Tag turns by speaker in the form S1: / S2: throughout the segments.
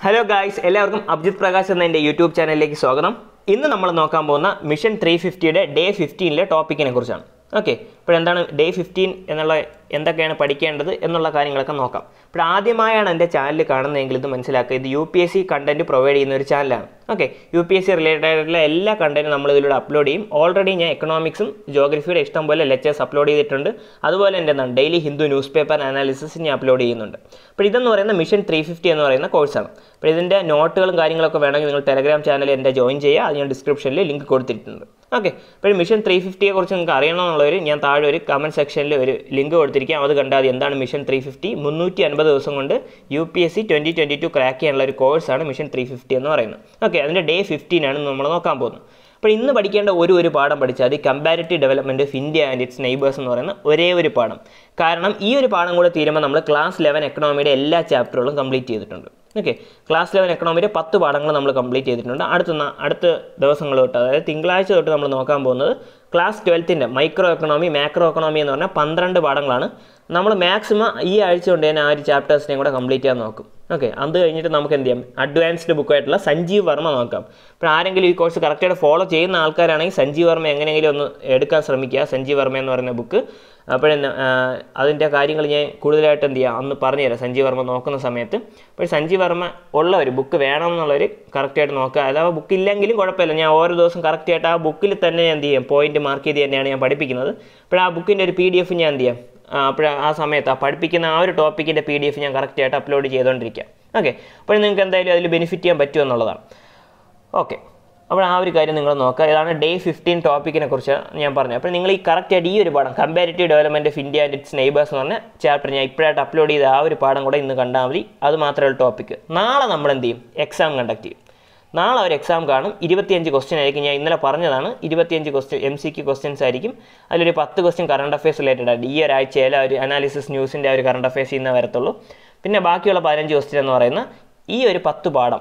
S1: hello guys എല്ലാവർക്കും അഭിജിത് പ്രകാശ് എന്ന എൻ്റെ യൂട്യൂബ് ചാനലിലേക്ക് സ്വാഗതം ഇന്ന് നമ്മൾ നോക്കാൻ പോകുന്ന മിഷൻ ത്രീ ഫിഫ്റ്റിയുടെ ഡേ ഫിഫ്റ്റീനിലെ ടോപ്പിക്കിനെ കുറിച്ചാണ് ഓക്കെ ഇപ്പോൾ എന്താണ് ഡേ ഫിഫ്റ്റീൻ എന്നുള്ള എന്തൊക്കെയാണ് പഠിക്കേണ്ടത് എന്നുള്ള കാര്യങ്ങളൊക്കെ നോക്കാം ഇപ്പോൾ ആദ്യമായാണ് എൻ്റെ ചാനൽ കാണുന്നതെങ്കിൽ ഇത് മനസ്സിലാക്കുക ഇത് U P S C content provide ചെയ്യുന്ന ഒരു ചാനലാണ് okay U P S C related ആയിട്ടുള്ള എല്ലാ കണ്ടൻറ്റും നമ്മൾ ഇതിലൂടെ അപ്ലോഡ് ചെയ്യും ഓൾറെഡി ഞാൻ എക്കണോമിക്സും ജോഗ്രഫിയുടെ ഇഷ്ടം പോലെ ലെക്ചേഴ്സ് അപ്ലോഡ് ചെയ്തിട്ടുണ്ട് അതുപോലെ തന്നെ എന്താണ് daily Hindu news paper analysis ഞാൻ അപ്ലോഡ് ചെയ്യുന്നുണ്ട് അപ്പോൾ ഇതെന്ന് പറയുന്ന മിഷൻ ത്രീ ഫിഫ്റ്റി എന്ന് പറയുന്ന കോഴ്സാണ് അപ്പോൾ ഇതിൻ്റെ നോട്ടുകളും കാര്യങ്ങളൊക്കെ വേണമെങ്കിൽ നിങ്ങൾ ടെലഗ്രാം ചാനൽ എൻ്റെ ജോയിൻ ചെയ്യുക അത് ഞാൻ ഡിസ്ക്രിപ്ഷനിൽ ലിങ്ക് കൊടുത്തിട്ടുണ്ട് ഓക്കെ അപ്പോൾ മിഷൻ ത്രീ ഫിഫ്റ്റിയെ കുറിച്ച് നിങ്ങൾക്ക് അറിയണമെന്നുള്ളവർ ഞാൻ താഴെ ഒരു കമൻറ്റ് സെക്ഷനിൽ ഒരു ലിങ്ക് കൊടുത്തിരിക്കാം അത് കണ്ടാൽ മതി എന്താണ് മിഷൻ ത്രീ ഫിഫ്റ്റി മുന്നൂറ്റി അൻപത് ദിവസം കൊണ്ട് U P S C twenty twenty two crack ചെയ്യാനുള്ള ഒരു കോഴ്സാണ് മിഷൻ ത്രീ ഫിഫ്റ്റി എന്ന് പറയുന്നത് ഓക്കെ അതിൻ്റെ ഡേ ഫിഫ്റ്റീൻ ആണ് നമ്മൾ നോക്കാൻ പോകുന്നത് അപ്പോൾ ഇന്ന് പഠിക്കേണ്ട ഒരു ഒരു പാഠം പഠിച്ചാൽ മതി comparative development of India and its neighbours എന്ന് പറയുന്ന ഒരേ ഒരു പാഠം കാരണം ഈ ഒരു പാഠം കൂടെ തീരുമ്പോൾ നമ്മൾ ക്ലാസ് ലെവൻ എക്കണോമിയുടെ എല്ലാ ചാപ്റ്ററുകളും കംപ്ലീറ്റ് ചെയ്തിട്ടുണ്ട് ഓക്കെ ക്ലാസ് ലെവൻ എക്കണോമിയുടെ പത്ത് പാഠങ്ങൾ നമ്മൾ കംപ്ലീറ്റ് ചെയ്തിട്ടുണ്ട് അടുത്ത ന- അടുത്ത ദിവസങ്ങൾ തൊട്ട് അതായത് തിങ്കളാഴ്ച തൊട്ട് നമ്മൾ നോക്കാൻ പോകുന്നത് ക്ലാസ് ട്വൽത്തിൻ്റെ മൈക്രോ എക്കണോമി മാക്രോ എക്കണോമി എന്ന് പറഞ്ഞാൽ പന്ത്രണ്ട് പാഠങ്ങളാണ് നമ്മൾ മാക്സിമം ഈ ആഴ്ച കൊണ്ട് തന്നെ ആ ഒരു ചാപ്റ്റേഴ്സിനെയും കൂടെ കംപ്ലീറ്റ് ചെയ്യാൻ നോക്കും ഓക്കെ അത് കഴിഞ്ഞിട്ട് നമുക്ക് എന്ത് ചെയ്യാം അഡ്വാൻസ്ഡ് ബുക്കായിട്ടുള്ള സഞ്ജീവ് വർമ്മ നോക്കാം ഇപ്പോൾ ആരെങ്കിലും ഈ കോഴ്സ് കറക്റ്റായിട്ട് ഫോളോ ചെയ്യുന്ന ആൾക്കാരാണെങ്കിൽ സഞ്ജീവ് വർമ്മ എങ്ങനെയെങ്കിലും ഒന്ന് എടുക്കാൻ ശ്രമിക്കുക സഞ്ജീവ് വർമ്മ എന്ന് പറയുന്ന ബുക്ക് അപ്പോഴെന്ന് അതിൻ്റെ കാര്യങ്ങൾ ഞാൻ കൂടുതലായിട്ട് എന്ത് ചെയ്യാം അന്ന് പറഞ്ഞുതരാം സഞ്ജീവ് വർമ്മ നോക്കുന്ന സമയത്ത് അപ്പോൾ സഞ്ജീവ് വർമ്മ ഉള്ള ഒരു ബുക്ക് വേണം എന്നുള്ളവർ കറക്റ്റായിട്ട് നോക്കുക അഥവാ ബുക്ക് ഇല്ലെങ്കിലും കുഴപ്പമില്ല ഞാൻ ഓരോ ദിവസം കറക്റ്റായിട്ട് ആ ബുക്കിൽ തന്നെ ഞാൻ എന്ത് ചെയ്യും പോയിന്റ് മാർക്ക് ചെയ്ത് തന്നെയാണ് ഞാൻ പഠിപ്പിക്കുന്നത് അപ്പോൾ ആ ബുക്കിൻ്റെ ഒരു പി ഡി എഫ് ഞാൻ എന്ത് ചെയ്യാം അപ്പോൾ ആ സമയത്ത് ആ പഠിപ്പിക്കുന്ന ആ ഒരു ടോപ്പിക്കിൻ്റെ പി ഡി എഫ് ഞാൻ കറക്റ്റായിട്ട് അപ്ലോഡ് ചെയ്തുകൊണ്ടിരിക്കാം ഓക്കെ അപ്പോൾ നിങ്ങൾക്ക് എന്തായാലും അതിൽ ബെനിഫിറ്റ് ചെയ്യാൻ പറ്റുമെന്നുള്ളതാണ് ഓക്കെ അപ്പോൾ ആ ഒരു കാര്യം നിങ്ങൾ നോക്കുക ഇതാണ് ഡേ ഫിഫ്റ്റീൻ ടോപ്പിക്കിനെ കുറിച്ച് ഞാൻ പറഞ്ഞത് അപ്പോൾ നിങ്ങൾ ഈ കറക്റ്റായിട്ട് ഈ ഒരു പാഠം comparative development of India and its neighbours എന്ന് പറഞ്ഞ ചാപ്റ്റർ ഞാൻ ഇപ്പോഴായിട്ട് അപ്ലോഡ് ചെയ്ത ആ ഒരു പാഠം കൂടെ ഇന്ന് കണ്ടാൽ മതി അത് മാത്രമേ ഉള്ളൂ ടോപ്പിക്ക് നാളെ നമ്മൾ എന്ത് ചെയ്യും എക്സാം കണ്ടക്ട് ചെയ്യും നാളെ ഒരു എക്സാം കാണും ഇരുപത്തിയഞ്ച് ക്വസ്റ്റ്യൻ ആയിരിക്കും ഞാൻ ഇന്നലെ പറഞ്ഞതാണ് ഇരുപത്തിയഞ്ച് question M C Q questions ആയിരിക്കും അതിലൊരു പത്ത് ക്വസ്റ്റ്യൻ കറണ്ട് അഫയേഴ്സ് റിലേറ്റഡ് ആയിട്ട് ഈ ഒരാഴ്ചയിലെ ഒരു അനാലിസിസ് ന്യൂസിൻ്റെ ആ ഒരു കറണ്ട് അഫയേഴ്സ് ഇന്ന് വരത്തുള്ളൂ പിന്നെ ബാക്കിയുള്ള പതിനഞ്ച് ക്വസ്റ്റ്യൻ എന്ന് പറയുന്ന ഈ ഒരു പത്ത് പാഠം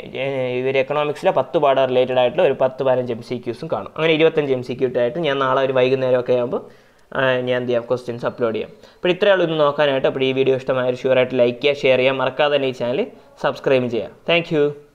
S1: ഇവർ എക്കണോമിക്സിലെ പത്ത് പാഠം റിലേറ്റഡ് ആയിട്ടുള്ള ഒരു പത്ത് പതിനഞ്ച് എം സി ക്യൂസും കാണും അങ്ങനെ ഇരുപത്തഞ്ച് എം സി ക്യൂ ആയിട്ട് ഞാൻ നാളെ ഒരു വൈകുന്നേരമൊക്കെ ആകുമ്പോൾ ഞാൻ എന്ത് ചെയ്യാം ക്വസ്റ്റ്യൻസ് അപ്ലോഡ് ചെയ്യാം അപ്പോൾ ഇത്രയേ ഉള്ളൂ ഇന്ന് നോക്കാനായിട്ട് അപ്പോൾ ഈ വീഡിയോ ഇഷ്ടമായാലും ഷുവറായിട്ട് ലൈക്ക് ചെയ്യുക ഷെയർ ചെയ്യുക മറക്കാതെ തന്നെ ഈ ചാനൽ സബ്സ്ക്രൈബ് ചെയ്യാം താങ്ക്